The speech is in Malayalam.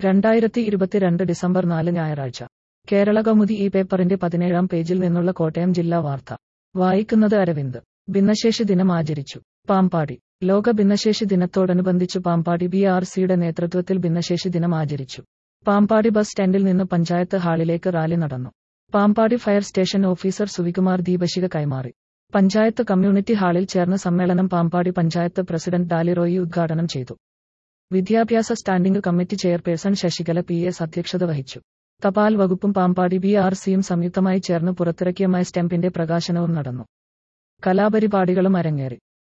രണ്ടായിരത്തി ഇരുപത്തിരണ്ട് ഡിസംബർ നാല് ഞായറാഴ്ച കേരള കൗമുദി ഈ പേപ്പറിന്റെ പതിനേഴാം പേജിൽ നിന്നുള്ള കോട്ടയം ജില്ലാ വാർത്ത വായിക്കുന്നത് അരവിന്ദ് ഭിന്നശേഷി ദിനം ആചരിച്ചു പാമ്പാടി ലോക ഭിന്നശേഷി ദിനത്തോടനുബന്ധിച്ചു പാമ്പാടി ബി ആർ സിയുടെ നേതൃത്വത്തിൽ ഭിന്നശേഷി ദിനം ആചരിച്ചു പാമ്പാടി ബസ് സ്റ്റാൻഡിൽ നിന്ന് പഞ്ചായത്ത് ഹാളിലേക്ക് റാലി നടന്നു Pampady fire station officer Suvikumar ദീപശിക കൈമാറി പഞ്ചായത്ത് കമ്മ്യൂണിറ്റി ഹാളിൽ ചേർന്ന സമ്മേളനം പാമ്പാടി പഞ്ചായത്ത് പ്രസിഡന്റ് ഡാലിറോയി ഉദ്ഘാടനം ചെയ്തു വിദ്യാഭ്യാസ standing committee chairperson Shashikala P S അധ്യക്ഷത വഹിച്ചു തപാൽ വകുപ്പും പാമ്പാടി ബി ആർ സിയും സംയുക്തമായി ചേർന്ന് പുറത്തിറക്കിയ മൈ സ്റ്റെമ്പിന്റെ പ്രകാശനവും നടന്നു കലാപരിപാടികളും അരങ്ങേറി